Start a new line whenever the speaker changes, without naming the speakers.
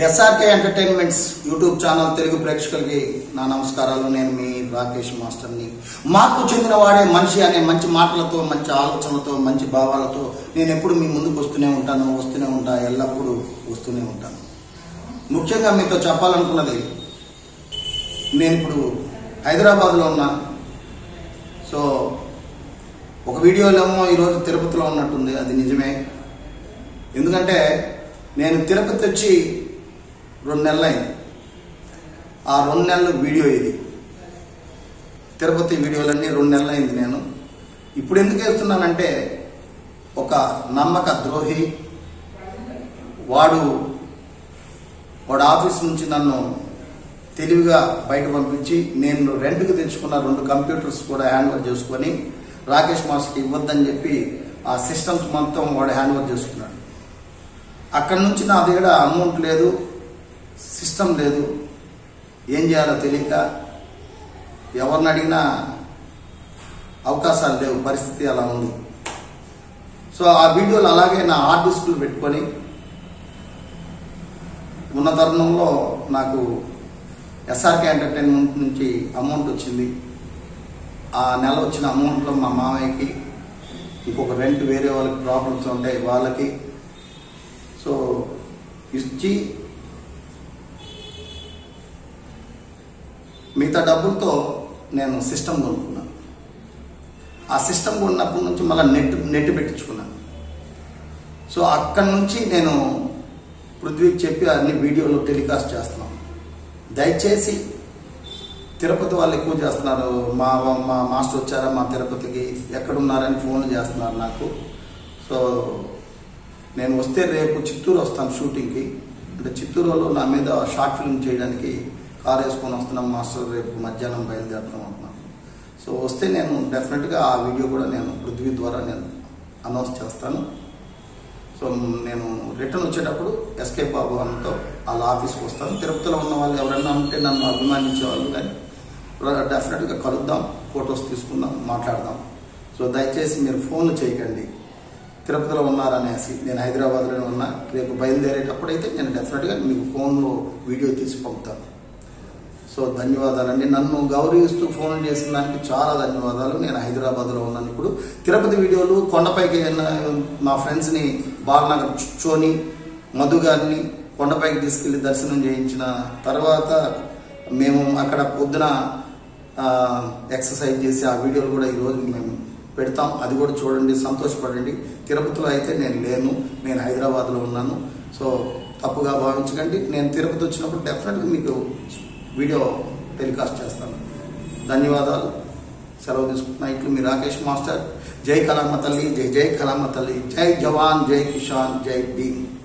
SRK entertainments YouTube channel Telugu ప్రేక్షకులకి నా నమస్కారాలు నేను మీ రాకేష్ మాస్టర్ని మార్పు చెందిన వాడే మనిషి అనే మంచి మాటలతో మంచి ఆలోచనలతో మంచి భావాలతో నేను ఎప్పుడు మీ ముందుకు వస్తూనే ఉంటాను వస్తూనే ఉంటా ఎల్లప్పుడూ వస్తూనే ఉంటాను ముఖ్యంగా మీతో చెప్పాలనుకున్నది నేను ఇప్పుడు హైదరాబాద్లో ఉన్నా సో ఒక వీడియోలో ఏమో ఈరోజు తిరుపతిలో ఉన్నట్టుంది అది నిజమే ఎందుకంటే నేను తిరుపతి వచ్చి రెండు నెలలు అయింది ఆ రెండు నెలలు వీడియో ఇది తిరుపతి వీడియోలన్నీ రెండు నెలలు అయింది నేను ఇప్పుడు ఎందుకు వేస్తున్నానంటే ఒక నమ్మక ద్రోహి వాడు వాడు ఆఫీస్ నుంచి నన్ను తెలివిగా బయట పంపించి నేను రెంట్కి తెచ్చుకున్న రెండు కంప్యూటర్స్ కూడా హ్యాండ్ ఓవర్ చేసుకొని రాకేష్ మాస్కి ఇవ్వద్దని చెప్పి ఆ సిస్టమ్స్ మొత్తం వాడు హ్యాండ్ ఓవర్ చేసుకున్నాడు అక్కడి నుంచి నా దగ్గర అమౌంట్ లేదు సిస్టమ్ లేదు ఏం చేయాలో తెలియక ఎవరిని అడిగినా అవకాశాలు లేవు పరిస్థితి అలా ఉంది సో ఆ వీడియోలు అలాగే నా హార్డ్ డిస్క్లు పెట్టుకొని ఉన్న తరుణంలో నాకు ఎస్ఆర్కే ఎంటర్టైన్మెంట్ నుంచి అమౌంట్ వచ్చింది ఆ నెల వచ్చిన అమౌంట్లో మా మామయ్యకి ఇంకొక రెంట్ వేరే వాళ్ళకి ప్రాబ్లమ్స్ ఉంటాయి వాళ్ళకి సో ఇచ్చి మిగతా డబ్బులతో నేను సిస్టమ్ కొనుక్కున్నాను ఆ సిస్టమ్ కొన్నప్పటి నుంచి మళ్ళీ నెట్ నెట్ పెట్టించుకున్నాను సో అక్కడి నుంచి నేను పృథ్వీకి చెప్పి అన్ని వీడియోలు టెలికాస్ట్ చేస్తున్నాను దయచేసి తిరుపతి వాళ్ళు ఎక్కువ చేస్తున్నారు మా మా మాస్టర్ వచ్చారా మా తిరుపతికి ఎక్కడున్నారని ఫోన్లు చేస్తున్నారు నాకు సో నేను వస్తే రేపు చిత్తూరు వస్తాను షూటింగ్కి అంటే చిత్తూరులో నా మీద షార్ట్ ఫిల్మ్ చేయడానికి కార్ వేసుకొని వస్తున్నాం మాస్టర్ రేపు మధ్యాహ్నం బయలుదేరుతున్నాం అంటున్నాను సో వస్తే నేను డెఫినెట్గా ఆ వీడియో కూడా నేను పృథ్వీ ద్వారా నేను అనౌన్స్ చేస్తాను సో నేను రిటర్న్ వచ్చేటప్పుడు ఎస్కేప్ బాబు అన్నతో వాళ్ళ ఆఫీస్కి వస్తాను తిరుపతిలో ఉన్న వాళ్ళు ఎవరైనా ఉంటే నన్ను అభిమానించే వాళ్ళు కానీ డెఫినెట్గా కలుద్దాం ఫొటోస్ తీసుకుందాం మాట్లాడదాం సో దయచేసి మీరు ఫోన్లు చేయకండి తిరుపతిలో ఉన్నారనేసి నేను హైదరాబాద్లోనే ఉన్నా రేపు బయలుదేరేటప్పుడు అయితే నేను డెఫినెట్గా మీకు ఫోన్లో వీడియో తీసి పంపుతాను సో ధన్యవాదాలండి నన్ను గౌరవిస్తూ ఫోన్ చేసిన దానికి చాలా ధన్యవాదాలు నేను హైదరాబాద్లో ఉన్నాను ఇప్పుడు తిరుపతి వీడియోలు కొండపైకి మా ఫ్రెండ్స్ని బాలనగర్ చోని మధు గారిని కొండపైకి తీసుకెళ్లి దర్శనం చేయించిన తర్వాత మేము అక్కడ పొద్దున ఎక్సర్సైజ్ చేసి ఆ వీడియోలు కూడా ఈరోజు మేము పెడతాం అది కూడా చూడండి సంతోషపడండి తిరుపతిలో అయితే నేను లేను నేను హైదరాబాద్లో ఉన్నాను సో తప్పుగా భావించకండి నేను తిరుపతి వచ్చినప్పుడు డెఫినెట్గా మీకు వీడియో టెలికాస్ట్ చేస్తాను ధన్యవాదాలు సెలవు తీసుకుంటున్నా ఇట్లు మీ రాకేష్ మాస్టర్ జై కలామ తల్లి జై జై కలామ తల్లి జై జవాన్ జై కిషాన్ జై భీమ్